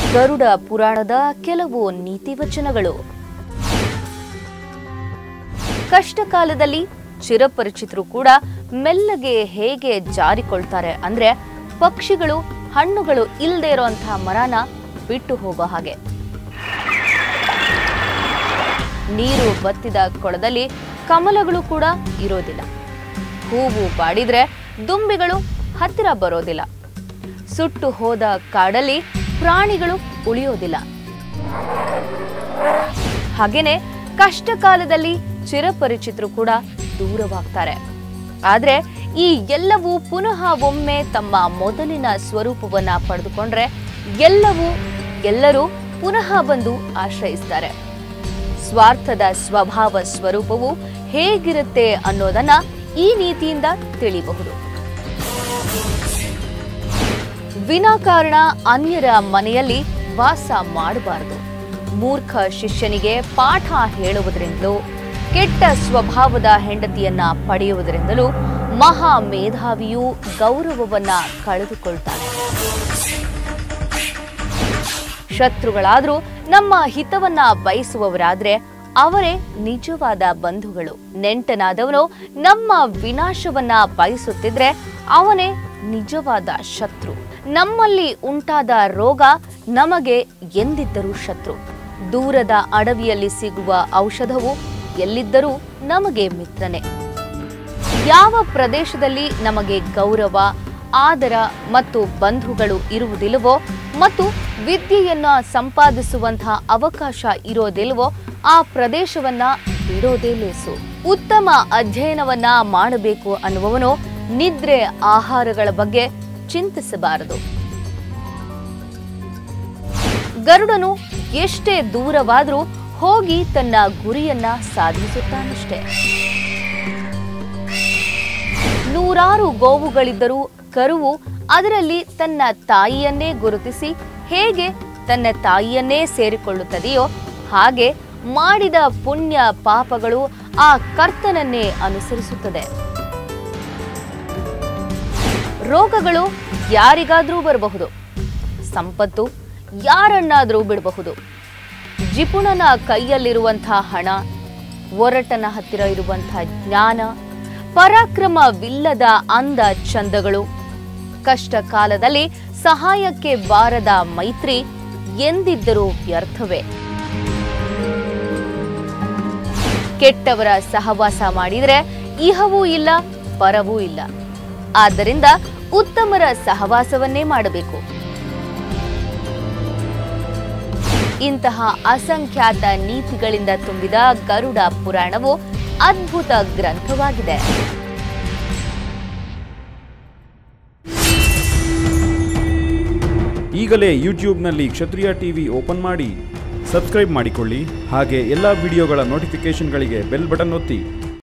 ಗರುಡ ಪುರಾಣದ ಕೆಲವು ನೀತಿವಚನಗಳು ಕಷ್ಟ ಕಾಲದಲ್ಲಿ ಚಿರಪರಿಚಿತರು ಕೂಡ ಮೆಲ್ಲಗೆ ಹೇಗೆ ಜಾರಿಕೊಳ್ತಾರೆ ಅಂದ್ರೆ ಪಕ್ಷಿಗಳು ಹಣ್ಣುಗಳು ಇಲ್ಲದೆ ಇರೋಂತಹ ಮರನ ಬಿಟ್ಟು ಹೋಗೋ ಹಾಗೆ ನೀರು ಬತ್ತಿದ ಕೊಳದಲ್ಲಿ ಕಮಲಗಳು ಕೂಡ ಇರೋದಿಲ್ಲ ಹೂವು ಬಾಡಿದ್ರೆ ದುಂಬಿಗಳು ಹತ್ತಿರ ಬರೋದಿಲ್ಲ ಸುಟ್ಟು ಹೋದ ಕಾಡಲ್ಲಿ ಪ್ರಾಣಿಗಳು ಉಳಿಯೋದಿಲ್ಲ ಹಾಗೇನೆ ಕಷ್ಟ ಕಾಲದಲ್ಲಿ ಚಿರಪರಿಚಿತರು ಕೂಡ ದೂರವಾಗ್ತಾರೆ ಆದ್ರೆ ಈ ಎಲ್ಲವೂ ಪುನಃ ಒಮ್ಮೆ ತಮ್ಮ ಮೊದಲಿನ ಸ್ವರೂಪವನ್ನ ಪಡೆದುಕೊಂಡ್ರೆ ಎಲ್ಲವೂ ಎಲ್ಲರೂ ಪುನಃ ಬಂದು ಆಶ್ರಯಿಸ್ತಾರೆ ಸ್ವಾರ್ಥದ ಸ್ವಭಾವ ಸ್ವರೂಪವು ಹೇಗಿರುತ್ತೆ ಅನ್ನೋದನ್ನ ಈ ನೀತಿಯಿಂದ ತಿಳಿಬಹುದು ವಿನಾಕಾರಣ ಅನ್ಯರ ಮನೆಯಲ್ಲಿ ವಾಸ ಮಾಡಬಾರದು ಮೂರ್ಖ ಶಿಷ್ಯನಿಗೆ ಪಾಠ ಹೇಳುವುದರಿಂದಲೂ ಕೆಟ್ಟ ಸ್ವಭಾವದ ಹೆಂಡತಿಯನ್ನ ಪಡೆಯುವುದರಿಂದಲೂ ಮಹಾ ಮೇಧಾವಿಯು ಗೌರವವನ್ನ ಕಳೆದುಕೊಳ್ತಾನೆ ಶತ್ರುಗಳಾದ್ರೂ ನಮ್ಮ ಹಿತವನ್ನ ಬಯಸುವವರಾದ್ರೆ ಅವರೇ ನಿಜವಾದ ಬಂಧುಗಳು ನೆಂಟನಾದವನು ನಮ್ಮ ವಿನಾಶವನ್ನ ಬಯಸುತ್ತಿದ್ರೆ ಅವನೇ ನಿಜವಾದ ಶತ್ರು ನಮ್ಮಲ್ಲಿ ಉಂಟಾದ ರೋಗ ನಮಗೆ ಎಂದಿದ್ದರೂ ಶತ್ರು ದೂರದ ಅಡವಿಯಲ್ಲಿ ಸಿಗುವ ಔಷಧವು ಎಲ್ಲಿದ್ದರೂ ನಮಗೆ ಮಿತ್ರನೇ ಯಾವ ಪ್ರದೇಶದಲ್ಲಿ ನಮಗೆ ಗೌರವ ಆದರ ಮತ್ತು ಬಂಧುಗಳು ಇರುವುದಿಲ್ಲವೋ ಮತ್ತು ವಿದ್ಯೆಯನ್ನ ಸಂಪಾದಿಸುವಂತಹ ಅವಕಾಶ ಇರೋದಿಲ್ವೋ ಆ ಪ್ರದೇಶವನ್ನ ಬಿಡೋದೇ ಲೇಸು ಉತ್ತಮ ಅಧ್ಯಯನವನ್ನ ಮಾಡಬೇಕು ಅನ್ನುವವನು ನಿದ್ರೆ ಆಹಾರಗಳ ಬಗ್ಗೆ ಚಿಂತಿಸಬಾರದು ಗರುಡನು ಎಷ್ಟೇ ದೂರವಾದ್ರೂ ಹೋಗಿ ತನ್ನ ಗುರಿಯನ್ನ ಸಾಧಿಸುತ್ತಾನಷ್ಟೇ ನೂರಾರು ಗೋವುಗಳಿದ್ದರೂ ಕರುವು ಅದರಲ್ಲಿ ತನ್ನ ತಾಯಿಯನ್ನೇ ಗುರುತಿಸಿ ಹೇಗೆ ತನ್ನ ತಾಯಿಯನ್ನೇ ಸೇರಿಕೊಳ್ಳುತ್ತದೆಯೋ ಹಾಗೆ ಮಾಡಿದ ಪುಣ್ಯ ಪಾಪಗಳು ಆ ಕರ್ತನನ್ನೇ ಅನುಸರಿಸುತ್ತದೆ ರೋಗಗಳು ಯಾರಿಗಾದ್ರೂ ಬರಬಹುದು ಸಂಪತ್ತು ಯಾರನ್ನಾದ್ರೂ ಬಿಡಬಹುದು ಜಿಪುಣನ ಕೈಯಲ್ಲಿರುವಂತಹ ಹಣ ಒರಟನ ಹತ್ತಿರ ಇರುವಂತಹ ಜ್ಞಾನ ಪರಾಕ್ರಮವಿಲ್ಲದ ಅಂದ ಚಂದಗಳು ಕಷ್ಟ ಕಾಲದಲ್ಲಿ ಸಹಾಯಕ್ಕೆ ಬಾರದ ಮೈತ್ರಿ ಎಂದಿದ್ದರೂ ವ್ಯರ್ಥವೇ ಕೆಟ್ಟವರ ಸಹವಾಸ ಮಾಡಿದರೆ ಇಹವೂ ಇಲ್ಲ ಪರವೂ ಇಲ್ಲ ಆದ್ದರಿಂದ ಉತ್ತಮರ ಸಹವಾಸವನ್ನೇ ಮಾಡಬೇಕು ಇಂತಹ ಅಸಂಖ್ಯಾತ ನೀತಿಗಳಿಂದ ತುಂಬಿದ ಗರುಡ ಪುರಾಣವು ಅದ್ಭುತ ಗ್ರಂಥವಾಗಿದೆ ಈಗಲೇ ಯೂಟ್ಯೂಬ್ನಲ್ಲಿ ಕ್ಷತ್ರಿಯ ಟಿವಿ ಓಪನ್ ಮಾಡಿ ಸಬ್ಸ್ಕ್ರೈಬ್ ಮಾಡಿಕೊಳ್ಳಿ ಹಾಗೆ ಎಲ್ಲ ವಿಡಿಯೋಗಳ ನೋಟಿಫಿಕೇಷನ್ಗಳಿಗೆ ಬೆಲ್ ಬಟನ್ ಒತ್ತಿ